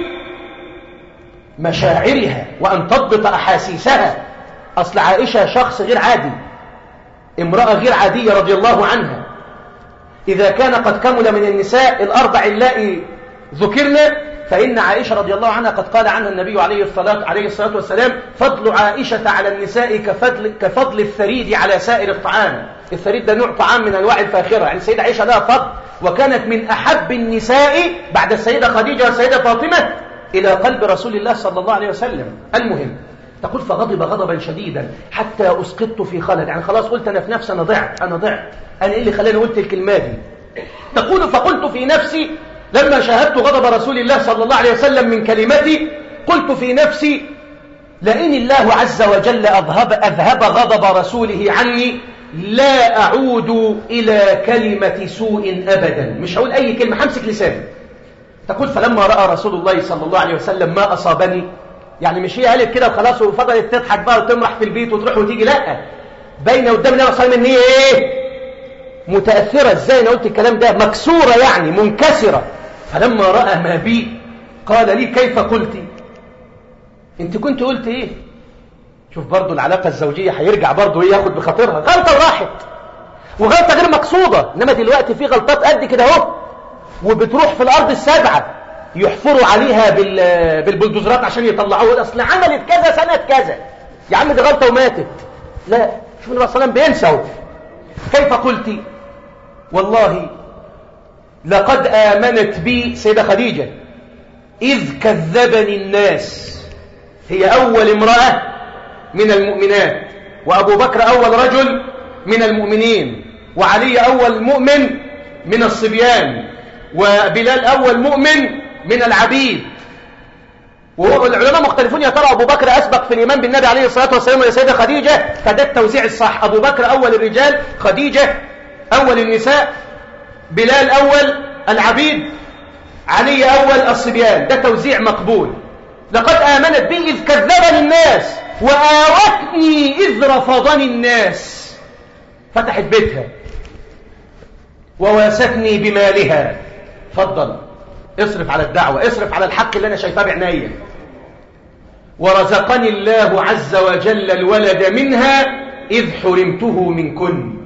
مشاعرها وأن تضبط أحاسيسها أصل عائشة شخص غير عادي امرأة غير عادية رضي الله عنها إذا كان قد كمل من النساء الأربع اللائي ذكرنا فإن عائشة رضي الله عنها قد قال عنها النبي عليه الصلاة, عليه الصلاة والسلام فضل عائشة على النساء كفضل, كفضل الثريد على سائر الطعام الثريد ده نوع طعام من أنواع الفاخرة يعني السيدة عائشة لها فضل وكانت من أحب النساء بعد السيدة خديجة والسيدة فاطمة إلى قلب رسول الله صلى الله عليه وسلم المهم تقول فغضب غضبا شديدا حتى أسقطت في خلد يعني خلاص قلت أنا في نفسي أنا ضعت أنا ضعت أنا إيه اللي خلاني قلت الكلمة دي تقول فقلت في نفسي لما شاهدت غضب رسول الله صلى الله عليه وسلم من كلمتي قلت في نفسي لئن الله عز وجل أذهب, أذهب غضب رسوله عني لا أعود إلى كلمة سوء أبدا مش هقول أي كلمة همسك لساني تقول فلما رأى رسول الله صلى الله عليه وسلم ما أصابني يعني مش هي قالت كده وخلاص وفضلت تضحك بقى وتمرح في البيت وتروح وتيجي لا باينه قدام النبي صلى الله عليه وسلم ان هي ايه متاثره ازاي انا قلت الكلام ده مكسوره يعني منكسره فلما راى ما بي قال لي كيف قلت انت كنت قلت ايه شوف برضو العلاقه الزوجيه هيرجع برضو ايه ياخد بخاطرها غلطه راحت وغلطه غير مقصوده انما دلوقتي في غلطات قد كده اهو وبتروح في الارض السابعه يحفروا عليها بالبلدوزرات عشان يطلعوها اصل عملت كذا سنه كذا يا عم دي غلطه وماتت لا شوف النبي صلى الله عليه وسلم بينسوا كيف قلت والله لقد آمنت بي سيدة خديجة إذ كذبني الناس هي أول امرأة من المؤمنات وأبو بكر أول رجل من المؤمنين وعلي أول مؤمن من الصبيان وبلال أول مؤمن من العبيد والعلماء مختلفون يا ترى أبو بكر أسبق في الإيمان بالنبي عليه الصلاة والسلام ويا سيدة خديجة فده التوزيع الصح أبو بكر أول الرجال خديجة أول النساء بلال أول العبيد علي أول الصبيان ده توزيع مقبول لقد آمنت بي إذ كذبني الناس وآوتني إذ رفضني الناس فتحت بيتها وواستني بمالها فضل اصرف على الدعوة اصرف على الحق اللي أنا شايفاه بعناية ورزقني الله عز وجل الولد منها إذ حرمته منكن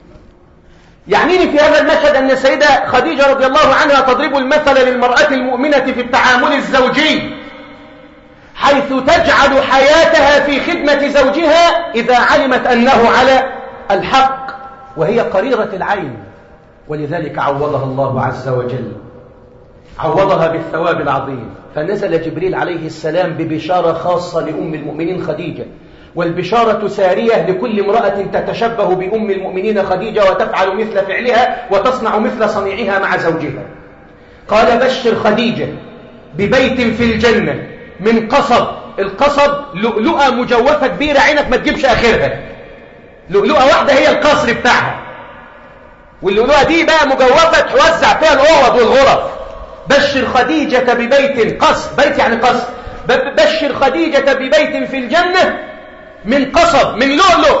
يعنيني في هذا المشهد أن السيدة خديجة رضي الله عنها تضرب المثل للمرأة المؤمنة في التعامل الزوجي حيث تجعل حياتها في خدمة زوجها إذا علمت أنه على الحق وهي قريرة العين ولذلك عوضها الله عز وجل عوضها بالثواب العظيم فنزل جبريل عليه السلام ببشارة خاصة لأم المؤمنين خديجة والبشارة سارية لكل امرأة تتشبه بأم المؤمنين خديجة وتفعل مثل فعلها وتصنع مثل صنيعها مع زوجها قال بشر خديجة ببيت في الجنة من قصب القصب لؤلؤة مجوفة كبيرة عينك ما تجيبش آخرها لؤلؤة واحدة هي القصر بتاعها واللؤلؤة دي بقى مجوفة توزع فيها الأوض والغرف بشر خديجة ببيت قصر بيت يعني قصر بشر خديجة ببيت في الجنة من قصب من لؤلؤ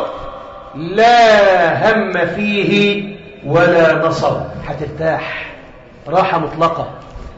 لا هم فيه ولا نصب هترتاح راحة مطلقة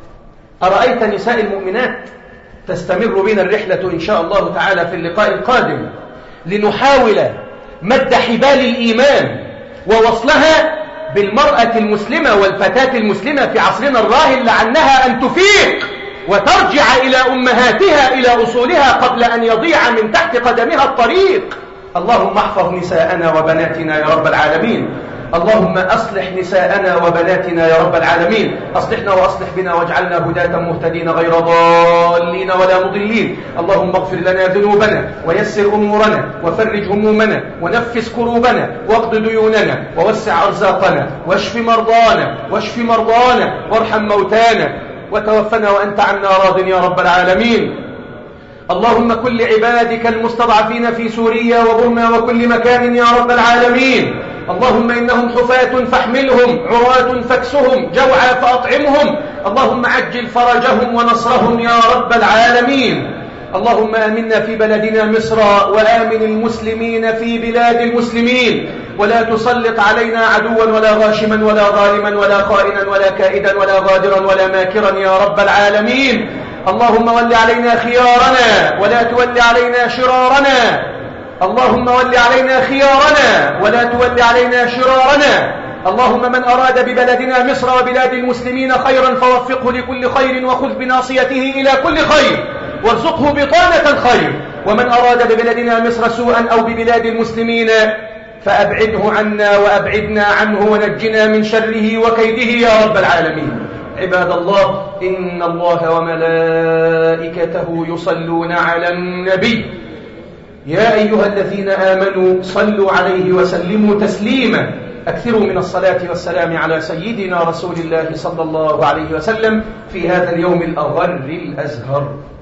أرأيت نساء المؤمنات تستمر بنا الرحلة إن شاء الله تعالى في اللقاء القادم لنحاول مد حبال الإيمان ووصلها بالمرأة المسلمة والفتاة المسلمة في عصرنا الراهن لعنها أن تفيق وترجع إلى أمهاتها إلى أصولها قبل أن يضيع من تحت قدمها الطريق اللهم احفظ نساءنا وبناتنا يا رب العالمين اللهم أصلح نساءنا وبناتنا يا رب العالمين أصلحنا وأصلح بنا واجعلنا هداة مهتدين غير ضالين ولا مضلين اللهم اغفر لنا ذنوبنا ويسر أمورنا وفرج همومنا ونفس كروبنا واقض ديوننا ووسع أرزاقنا واشف مرضانا واشف مرضانا وارحم موتانا وتوفنا وأنت عنا راض يا رب العالمين اللهم كل عبادك المستضعفين في سوريا وبرما وكل مكان يا رب العالمين اللهم إنهم حفاة فاحملهم عراة فاكسهم جوعا فأطعمهم اللهم عجل فرجهم ونصرهم يا رب العالمين اللهم آمنا في بلدنا مصر وآمن المسلمين في بلاد المسلمين ولا تسلط علينا عدوا ولا غاشما ولا ظالما ولا خائنا ولا كائدا ولا غادرا ولا ماكرا يا رب العالمين اللهم ول علينا خيارنا ولا تول علينا شرارنا اللهم ول علينا خيارنا ولا تول علينا شرارنا اللهم من أراد ببلدنا مصر وبلاد المسلمين خيرا فوفقه لكل خير وخذ بناصيته إلى كل خير وارزقه بطانة الخير ومن أراد ببلدنا مصر سوءا أو ببلاد المسلمين فأبعده عنا وأبعدنا عنه ونجنا من شره وكيده يا رب العالمين عباد الله إن الله وملائكته يصلون على النبي يا أيها الذين آمنوا صلوا عليه وسلموا تسليما أكثروا من الصلاة والسلام على سيدنا رسول الله صلى الله عليه وسلم في هذا اليوم الأغر الأزهر